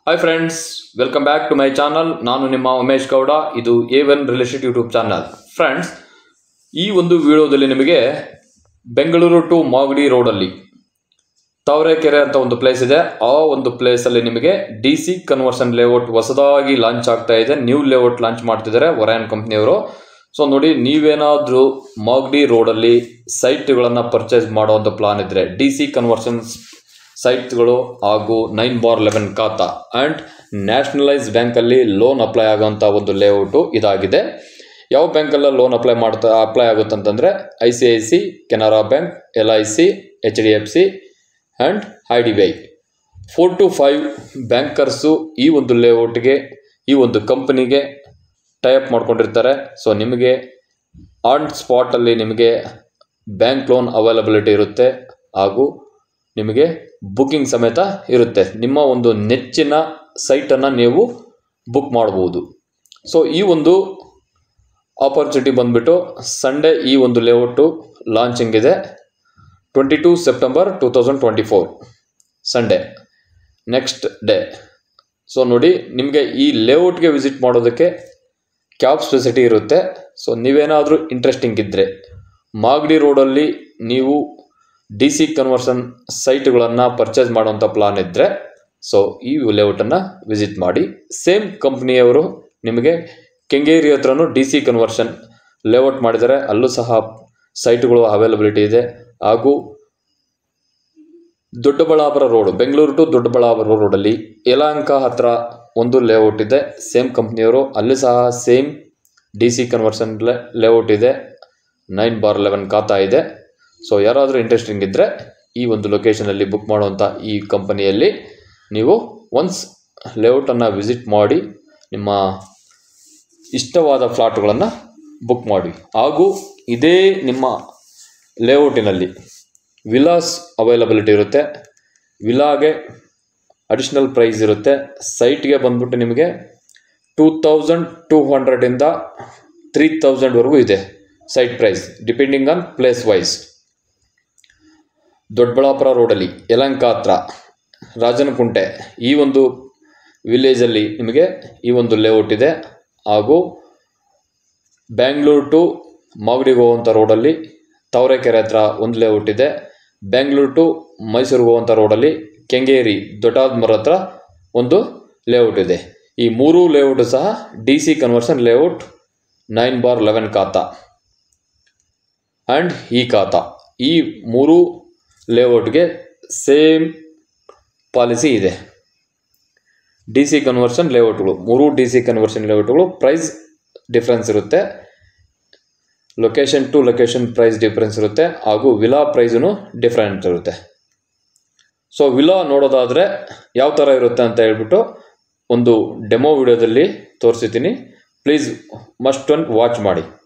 hi friends welcome back to my channel ನಾನು ನಿಮ್ಮ ಉಮೇಶ್ ಗೌಡ ಇದು A one relation YouTube channel friends ಈ ಒಂದು ವಿಡಿಯೋದಲ್ಲಿ ನಿಮಗೆ ಬೆಂಗಳೂರು ಟು ಮಾಗಡಿ ರೋಡಲ್ಲಿ ತಾವರೆಕೆರೆ ಅಂತ ಒಂದು ಪ್ಲೇಸ್ ಇದೆ ಆ ಒಂದು ಪ್ಲೇಸಲ್ಲಿ ನಿಮಗೆ ಡಿ ಸಿ ಕನ್ವರ್ಷನ್ ಲೇಔಟ್ ಹೊಸದಾಗಿ ಲಾಂಚ್ ಆಗ್ತಾ ಇದೆ ನ್ಯೂ ಲೇಔಟ್ ಲಾಂಚ್ ಮಾಡ್ತಿದ್ದಾರೆ ಒರಾಯನ್ ಕಂಪ್ನಿಯವರು ಸೊ ನೋಡಿ ನೀವೇನಾದರೂ ಮಾಗಡಿ ರೋಡಲ್ಲಿ ಸೈಟ್ಗಳನ್ನು ಪರ್ಚೇಸ್ ಮಾಡುವಂಥ ಪ್ಲಾನ್ ಇದ್ದರೆ ಡಿ ಸಿ ಕನ್ವರ್ಷನ್ಸ್ ಸೈಟ್ಗಳು ಹಾಗೂ nine bar eleven khata and nationalise ಬ್ಯಾಂಕಲ್ಲಿ ಲೋನ್ ಅಪ್ಲೈ ಆಗೋಂಥ ಒಂದು ಲೇಔಟು ಇದಾಗಿದೆ ಯಾವ ಬ್ಯಾಂಕಲ್ಲ ಲೋನ್ ಅಪ್ಲೈ ಮಾಡ್ತಾ ಅಪ್ಲೈ ಆಗುತ್ತೆ ಅಂತಂದರೆ I C I C Canara bank L I C H D F C and I D B I four two five bankers ಈ ಒಂದು ಲೇಔಟ್ಗೆ ಈ ಒಂದು ಕಂಪನಿಗೆ ಟೈಅಪ್ ಮಾಡ್ಕೊಂಡಿರ್ತಾರೆ ಸೊ ನಿಮಗೆ ಆನ್ ಸ್ಪಾಟಲ್ಲಿ ನಿಮಗೆ ಬ್ಯಾಂಕ್ ಲೋನ್ ಅವೈಲಬಿಲಿಟಿ ಇರುತ್ತೆ ಹಾಗೂ ನಿಮಗೆ ಬುಕ್ಕಿಂಗ್ ಸಮೇತ ಇರುತ್ತೆ ನಿಮ್ಮ ಒಂದು ನೆಚ್ಚಿನ ಸೈಟನ್ನು ನೀವು ಬುಕ್ ಮಾಡ್ಬೋದು ಸೊ ಈ ಒಂದು ಆಪರ್ಚುನಿಟಿ ಬಂದುಬಿಟ್ಟು ಸಂಡೇ ಈ ಒಂದು ಲೇಔಟು ಲಾಂಚಿಂಗ್ ಇದೆ twenty two September two thousand twenty four Sunday next day so ನೋಡಿ ನಿಮಗೆ ಈ ಲೇಔಟ್ಗೆ ವಿಸಿಟ್ ಮಾಡೋದಕ್ಕೆ ಕ್ಯಾಬ್ಸ್ ಫೆಸಿಲಿಟಿ ಇರುತ್ತೆ ಸೊ ನೀವೇನಾದರೂ ಇಂಟ್ರೆಸ್ಟಿಂಗ್ ಇದ್ದರೆ ಮಾಗಡಿ ರೋಡಲ್ಲಿ ನೀವು ಡಿ ಸಿ ಕನ್ವರ್ಷನ್ ಸೈಟ್ಗಳನ್ನು ಪರ್ಚೇಸ್ ಮಾಡುವಂಥ ಪ್ಲಾನ್ ಇದ್ದರೆ ಸೊ ಈ ಲೇಔಟನ್ನು ವಿಸಿಟ್ ಮಾಡಿ ಸೇಮ್ ಕಂಪ್ನಿಯವರು ನಿಮಗೆ ಕೆಂಗೇರಿ ಹತ್ರನೂ ಡಿ ಸಿ ಕನ್ವರ್ಷನ್ ಲೇಔಟ್ ಮಾಡಿದ್ದಾರೆ ಅಲ್ಲೂ ಸಹ ಸೈಟ್ಗಳು ಅವೈಲಬಿಲಿಟಿ ಇದೆ ಹಾಗೂ ದೊಡ್ಡಬಳ್ಳಾಪುರ ರೋಡ್ ಬೆಂಗಳೂರು ಟು ದೊಡ್ಡಬಳ್ಳಾಪುರ ರೋಡಲ್ಲಿ ಯಲಹಂಕ ಹತ್ರ ಒಂದು ಲೇಔಟ್ ಇದೆ ಸೇಮ್ ಕಂಪ್ನಿಯವರು ಅಲ್ಲಿ ಸಹ same D C conversion layout ಇದೆ ನೈನ್ ಬಾರ್ ಲೆವೆನ್ ಖಾತಾ ಇದೆ ಸೊ ಯಾರಾದರೂ ಇಂಟ್ರೆಸ್ಟಿಂಗ್ ಇದ್ದರೆ ಈ ಒಂದು ಲೊಕೇಶನಲ್ಲಿ ಬುಕ್ ಮಾಡುವಂಥ ಈ ಕಂಪನಿಯಲ್ಲಿ ನೀವು ಒನ್ಸ್ ಲೇಔಟನ್ನು ವಿಸಿಟ್ ಮಾಡಿ ನಿಮ್ಮ ಇಷ್ಟವಾದ ಫ್ಲಾಟ್ಗಳನ್ನು ಬುಕ್ ಮಾಡಿ ಹಾಗೂ ಇದೇ ನಿಮ್ಮ ಲೇಔಟಿನಲ್ಲಿ ವಿಲಾಸ್ ಅವೈಲಬಿಲಿಟಿ ಇರುತ್ತೆ ವಿಲಾಗೆ ಅಡಿಷ್ನಲ್ ಪ್ರೈಸ್ ಇರುತ್ತೆ ಸೈಟ್ಗೆ ಬಂದ್ಬಿಟ್ಟು ನಿಮಗೆ ಟೂ ತೌಸಂಡ್ ಟೂ ಹಂಡ್ರೆಡಿಂದ ತ್ರೀ ತೌಸಂಡ್ವರೆಗೂ ಇದೆ site price depending on place wise Doddaballapura ರೋಡಲ್ಲಿ ಯಲಂಕ ಹತ್ರ ರಾಜನಕುಂಟೆ ಈ ಒಂದು ವಿಲೇಜಲ್ಲಿ ನಿಮಗೆ ಈ ಒಂದು ಲೇಔಟ್ ಇದೆ ಹಾಗೂ ಬ್ಯಾಂಗ್ಳೂರು ಟು ಮಾಗಡಿಗೆ ಹೋಗುವಂಥ ರೋಡಲ್ಲಿ ತಾವರೆಕೆರೆ ಹತ್ರ ಒಂದು ಲೇಔಟ್ ಇದೆ ಬ್ಯಾಂಗ್ಳೂರು ಟು ಮೈಸೂರಿಗೆ ಹೋಗುವಂಥ ರೋಡಲ್ಲಿ ಕೆಂಗೇರಿ ದೊಡ್ಡಾದ್ಮರ ಹತ್ರ ಒಂದು ಲೇಔಟ್ ಇದೆ ಈ ಮೂರು ಲೇಔಟ್ ಸಹ D C conversion layout nine bar eleven khata and ಈ ಖಾತಾ ಈ ಮೂರು ಲೇಔಟ್ಗೆ ಸೇಮ್ ಪಾಲಿಸಿ ಇದೆ ಡಿ ಸಿ ಕನ್ವರ್ಷನ್ ಲೇಔಟ್ಗಳು ಮೂರು ಡಿ ಸಿ ಕನ್ವರ್ಷನ್ ಲೇಔಟ್ಗಳು ಪ್ರೈಸ್ ಡಿಫ್ರೆನ್ಸ್ ಇರುತ್ತೆ location to location price difference ಇರುತ್ತೆ ಹಾಗೂ ವಿಲಾ ಪ್ರೈಸೂ ಡಿಫ್ರೆಂಟ್ ಇರುತ್ತೆ ಸೊ ವಿಲಾ ನೋಡೋದಾದರೆ ಯಾವ ಥರ ಇರುತ್ತೆ ಅಂತ ಹೇಳ್ಬಿಟ್ಟು ಒಂದು ಡೆಮೋ ವಿಡಿಯೋದಲ್ಲಿ ತೋರಿಸಿದ್ದೀನಿ ಪ್ಲೀಸ್ ಮಸ್ಟ್ ಒನ್ ವಾಚ್ ಮಾಡಿ